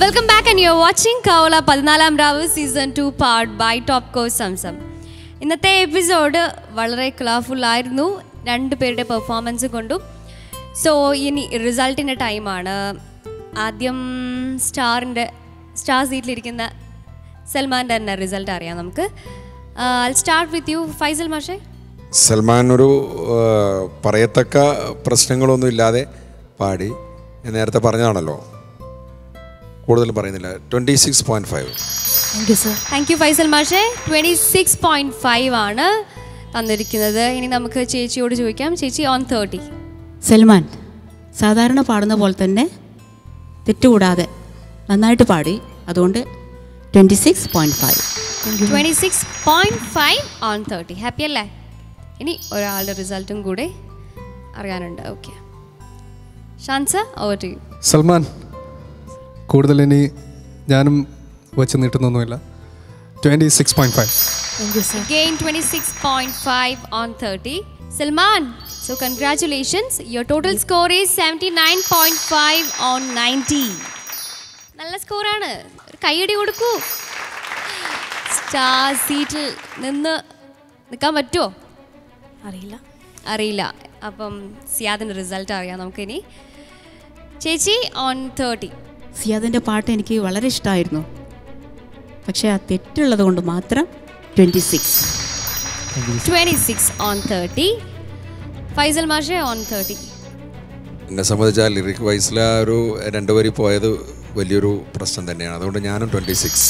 Welcome back and you watching കൗല പതിനാലാം രാവ് സീസൺ ടു പാർട്ട് ബൈ ടോപ്പ് കോ സംസം ഇന്നത്തെ എപ്പിസോഡ് വളരെ കളർഫുൾ ആയിരുന്നു രണ്ട് പേരുടെ പെർഫോമൻസ് കൊണ്ടും സോ ഇനി റിസൾട്ടിൻ്റെ ടൈമാണ് ആദ്യം സ്റ്റാറിൻ്റെ സ്റ്റാർ സീറ്റിലിരിക്കുന്ന സൽമാൻ്റെ തന്നെ റിസൾട്ട് അറിയാം നമുക്ക് സ്റ്റാർട്ട് വിത്ത് യു ഫൈസൽ മാഷേ സൽമാൻ ഒരു ആ, പറയത്തക്ക പ്രശ്നങ്ങളൊന്നും ഇല്ലാതെ പാടി ഞാൻ നേരത്തെ പറഞ്ഞതാണല്ലോ കൂടുതൽ പറയുന്നില്ല twenty six point five thank you sir thank you Faisal മാഷെ ട്വൻറ്റി സിക്സ് പോയിൻറ്റ് ഫൈവ് ആണ് തന്നിരിക്കുന്നത് ഇനി നമുക്ക് ചേച്ചിയോട് ചോദിക്കാം ചേച്ചി ഓൺ തേർട്ടി സൽമാൻ സാധാരണ പാടുന്ന പോലെ തന്നെ തെറ്റുകൂടാതെ നന്നായിട്ട് പാടി അതുകൊണ്ട് twenty six point five twenty six point five on thirty happy അല്ലേ ഇനി ഒരാളുടെ റിസൾട്ടും കൂടെ അറിയാനുണ്ട് ഓക്കെ ഷാൻസ ഓവർ ടു യു സൽമാൻ കൂടുതൽ ഇനി ഞാനും വെച്ച് നീട്ടുന്നൊന്നുമില്ല twenty six point five thank you sir Again 26.5 on 30. Salman, so congratulations. Your total score is 79.5 on 90. നല്ല സ്കോറാണ് ഒരു കൈയടി കൊടുക്കൂ സ്റ്റാർ സീറ്റിൽ നിന്ന് നിൽക്കാൻ പറ്റുമോ അറിയില്ല അറിയില്ല അപ്പം സിയാദിൻ്റെ റിസൾട്ട് അറിയാം നമുക്കിനി ചേച്ചി ഓൺ തേർട്ടി സിയാദിൻ്റെ പാട്ട് എനിക്ക് വളരെ ഇഷ്ടമായിരുന്നു പക്ഷേ ആ തെറ്റുള്ളത് കൊണ്ട് മാത്രം twenty six twenty six on thirty Faisal മാഷെ ഓൺ തേർട്ടി എന്നെ സംബന്ധിച്ചാൽ ലിറിക് വയസ്സിൽ ആ ഒരു രണ്ട് വരി പോയത് വലിയൊരു പ്രശ്നം തന്നെയാണ് അതുകൊണ്ട് ഞാനും twenty six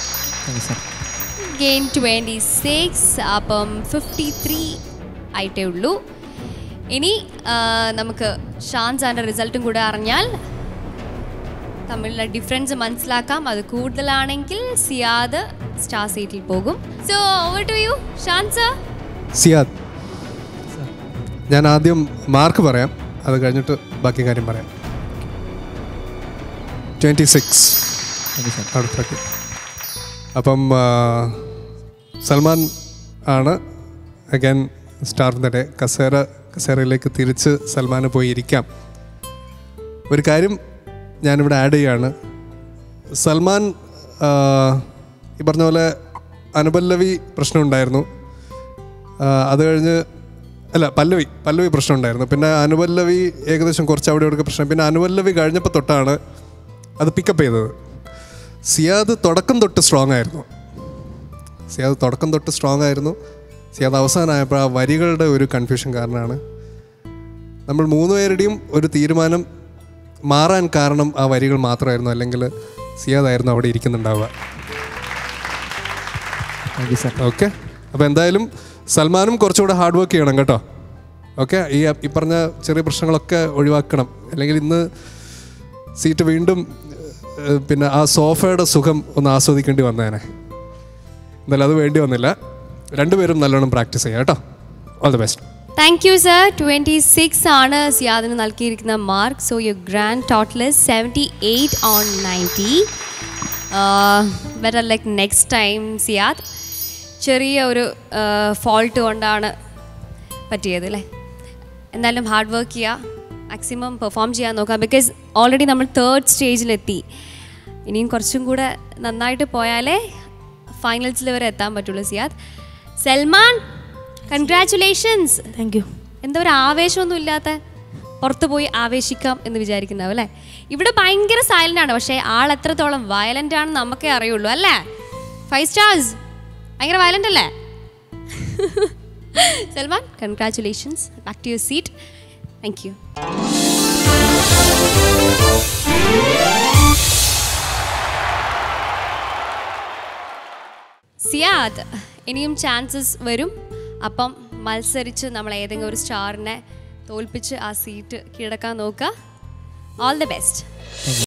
again twenty six അപ്പം ഫിഫ്റ്റി ത്രീ ആയിട്ടേ ഉള്ളൂ ഇനി ആ, നമുക്ക് ഷാൻസാൻ്റെ റിസൾട്ടും കൂടെ അറിഞ്ഞാൽ തമ്മിലുള്ള ഡിഫറൻസ് മനസ്സിലാക്കാം അത് കൂടുതലാണെങ്കിൽ സിയാദ് സ്റ്റാർ സീറ്റിൽ പോകും സോ ഓവർ ടു യു ഷാൻസ സിയാദ് ഞാൻ ആദ്യം മാർക്ക് പറയാം അത് കഴിഞ്ഞിട്ട് ബാക്കി കാര്യം പറയാം ട്വൻറ്റി സിക്സ് ഔട്ട് തേർട്ടി അപ്പം ആ, സൽമാൻ ആണ് അഗൈൻ സ്റ്റാർ ഡേ കസേര കസേരയിലേക്ക് തിരിച്ച് സൽമാന് പോയി ഇരിക്കാം ഒരു കാര്യം ഞാനിവിടെ ആഡ് ചെയ്യാണ് സൽമാൻ ആ, ഈ പറഞ്ഞ പോലെ അനുപല്ലവി പ്രശ്നമുണ്ടായിരുന്നു ആ, അത് കഴിഞ്ഞ് അല്ല പല്ലവി പല്ലവി പ്രശ്നം ഉണ്ടായിരുന്നു പിന്നെ അനുപല്ലവി ഏകദേശം കുറച്ച് അവിടെ ഇവിടെ പ്രശ്നം പിന്നെ അനുപല്ലവി കഴിഞ്ഞപ്പോൾ തൊട്ടാണ് അത് പിക്കപ്പ് ചെയ്തത് സിയാദ് തുടക്കം തൊട്ട് സ്ട്രോങ് ആയിരുന്നു സിയാദ് തുടക്കം തൊട്ട് സ്ട്രോങ് ആയിരുന്നു സിയാദ് അവസാനമായപ്പോൾ ആ വരികളുടെ ഒരു കൺഫ്യൂഷൻ കാരണമാണ് നമ്മൾ മൂന്ന് പേരുടെയും ഒരു തീരുമാനം മാറാൻ കാരണം ആ വരികൾ മാത്രമായിരുന്നു അല്ലെങ്കിൽ സിയാദായിരുന്നു അവിടെ ഇരിക്കുന്നുണ്ടാവുക ഓക്കെ അപ്പോൾ എന്തായാലും സൽമാനും കുറച്ചുകൂടെ ഹാർഡ് വർക്ക് ചെയ്യണം കേട്ടോ ഓക്കെ ഈ ഈ പറഞ്ഞ ചെറിയ പ്രശ്നങ്ങളൊക്കെ ഒഴിവാക്കണം അല്ലെങ്കിൽ ഇന്ന് സീറ്റ് വീണ്ടും ഏഹ്, പിന്നെ ആ സോഫയുടെ സുഖം ഒന്ന് ആസ്വദിക്കേണ്ടി വന്നേനെ എന്തായാലും അത് വേണ്ടി വന്നില്ല രണ്ടുപേരും നല്ലോണം പ്രാക്ടീസ് ചെയ്യാം കേട്ടോ all the best thank you sir twenty six ആണ് സിയാദിന് നൽകിയിരിക്കുന്ന mark so you grand total seventy eight on ninety better like next time Ziyad ചെറിയ ഒരു ഫോൾട്ട് കൊണ്ടാണ് പറ്റിയത് അല്ലേ എന്നാലും ഹാർഡ് വർക്ക് ചെയ്യുക മാക്സിമം പെർഫോം ചെയ്യാൻ നോക്കുക ബിക്കോസ് ഓൾറെഡി നമ്മൾ തേർഡ് സ്റ്റേജിലെത്തി ഇനിയും കുറച്ചും കൂടെ നന്നായിട്ട് പോയാലേ ഫൈനൽസിൽ വരെ എത്താൻ പറ്റുള്ളൂ Ziyad Salman congratulations thank you എന്താ ഒരു ആവേശമൊന്നും ഇല്ലാത്ത പുറത്ത് പോയി ആവേശിക്കാം എന്ന് വിചാരിക്കുന്നാവും അല്ലേ ഇവിടെ ഭയങ്കര സൈലൻ്റ് ആണ് പക്ഷേ ആൾ എത്രത്തോളം വയലൻ്റ് ആണെന്ന് നമുക്കേ അറിയുള്ളൂ അല്ലേ ഫൈവ് സ്റ്റാർസ് ഭയങ്കര വയലൻ്റ് അല്ലേ Salman congratulations back to your seat thank you Ziyad ഇനിയും ചാൻസസ് വരും അപ്പം മത്സരിച്ച് നമ്മൾ ഏതെങ്കിലും ഒരു സ്റ്റാറിനെ തോൽപ്പിച്ച് ആ സീറ്റ് കീഴടക്കാൻ നോക്കുക ഓൾ ദി ബെസ്റ്റ്